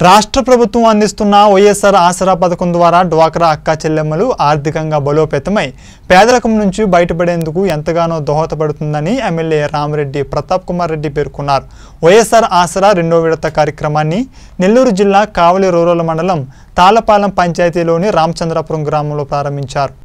రాష్ట్ర ప్రభుత్వం అందిస్తున్న వైఎస్ఆర్ ఆసరా పథకం ద్వారా డ్వాక్రా అక్క చెల్లెమ్మలు ఆర్థికంగా బలోపేతమై పేదరికం నుంచి బయటపడేందుకు ఎంతగానో దోహదపడుతుందని ఎమ్మెల్యే రామరెడ్డి ప్రతాప్ కుమార్ రెడ్డి పేర్కొన్నారు వైఎస్ఆర్ ఆసరా రెండో విడత కార్యక్రమాన్ని నెల్లూరు జిల్లా కావలి రూరల్ మండలం తాళపాలెం పంచాయతీలోని రామచంద్రపురం గ్రామంలో ప్రారంభించారు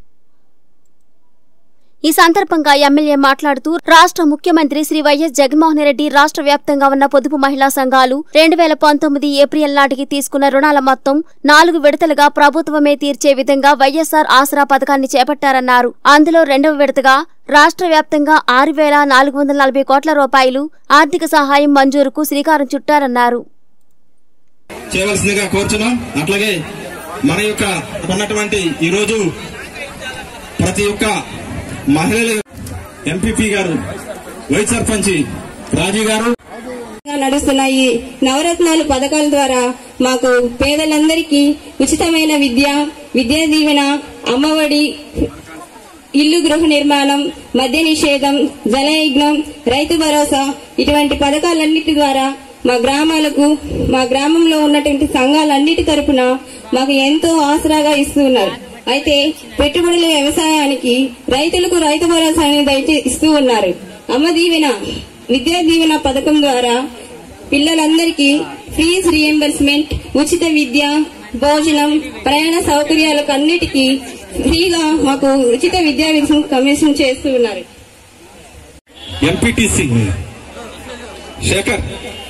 ఈ సందర్భంగా ఎమ్మెల్యే మాట్లాడుతూ రాష్ట్ర ముఖ్యమంత్రి శ్రీ వైఎస్ జగన్మోహన్ రెడ్డి రాష్ట్ర వ్యాప్తంగా ఉన్న పొదుపు మహిళా సంఘాలు రెండు వేల పంతొమ్మిది ఏప్రిల్ నాటికి తీసుకున్న రుణాల మొత్తం నాలుగు విడతలుగా ప్రభుత్వమే తీర్చే విధంగా వైఎస్ఆర్ ఆసరా పథకాన్ని చేపట్టారన్నారు అందులో రెండవ విడతగా రాష్ట్ర వ్యాప్తంగా ఆరు వేల నాలుగు వందల నలభై కోట్ల రూపాయలు ఆర్థిక సహాయం మంజూరుకు శ్రీకారం చుట్టారన్నారు చేయవలసిందిగా కోరుచున్నాం అట్లాగే మన యొక్క ఉన్నటువంటి ఈరోజు ప్రతి ఒక్క మహిళలు ఎంపీపీ గారు వైస్ సర్పంచ్ రాజు గారు గా నడుస్తున్న ఈ నవరత్నాలు పథకాల ద్వారా మాకు పేదలందరికీ ఉచితమైన విద్య విద్యా దీవెన అమ్మఒడి ఇల్లు గృహ నిర్మాణం మద్య నిషేధం జలయజ్ఞం రైతు భరోసా ఇటువంటి పథకాలన్నిటి ద్వారా మా గ్రామాలకు మా గ్రామంలో ఉన్నటువంటి సంఘాలన్నిటి తరపున మాకు ఎంతో ఆసరాగా ఇస్తున్నారు అయితే పెట్టుబడుల వ్యవసాయానికి రైతులకు రైతు భరోసా అనేది అయితే ఇస్తూ ఉన్నారు అమ్మ దీవెన విద్యా దీవెన పథకం ద్వారా పిల్లలందరికీ ఫీజు రియంబర్స్మెంట్ ఉచిత విద్య భోజనం ప్రయాణ సౌకర్యాలకు అన్నిటికీ ఫ్రీగా మాకు ఉచిత విద్యా విధానం కమిషన్ చేస్తూ ఉన్నారు ఎంపీటీసీ శేఖర్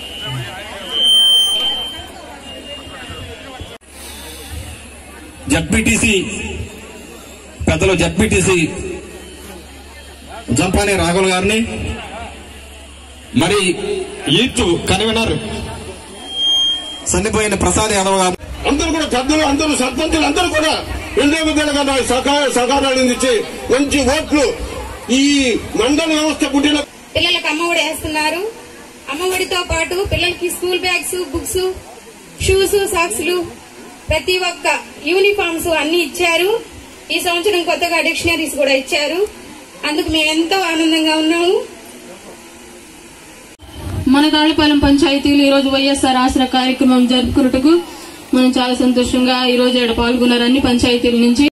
జడ్పీటీసీ పెద్దలు జడ్పీటీసీ జంపాని రాఘుల్ గారిని మరి ఈత్ కన్వీనర్ సన్నిపోయిన ప్రసాద్ యాదవ్ గారు అందరూ కూడా పెద్దలు అందరూ సర్పంచులు అందరూ కూడా ఎన్నో విధాలుగా నాకు సహకార సహకారాలు అందించి మంచి ఓట్లు ఈ మండల వ్యవస్థ పుట్టిన పిల్లలకు అమ్మఒడి వేస్తున్నారు అమ్మఒడితో పాటు పిల్లలకి స్కూల్ బ్యాగ్స్ బుక్స్ షూస్ సాక్స్లు ప్రతి ఒక్క యూనిఫామ్స్ అన్ని ఇచ్చారు ఈ సంవత్సరం కొత్తగా డిక్షనరీస్ కూడా ఇచ్చారు అందుకు మేము ఎంతో ఆనందంగా ఉన్నాము మన తాళపాలెం పంచాయతీలు ఈ రోజు వైఎస్ఆర్ ఆసరా కార్యక్రమం జరుపుకున్నట్టుకు మనం చాలా సంతోషంగా ఈ రోజు ఇక్కడ పాల్గొన్నారు అన్ని పంచాయతీల నుంచి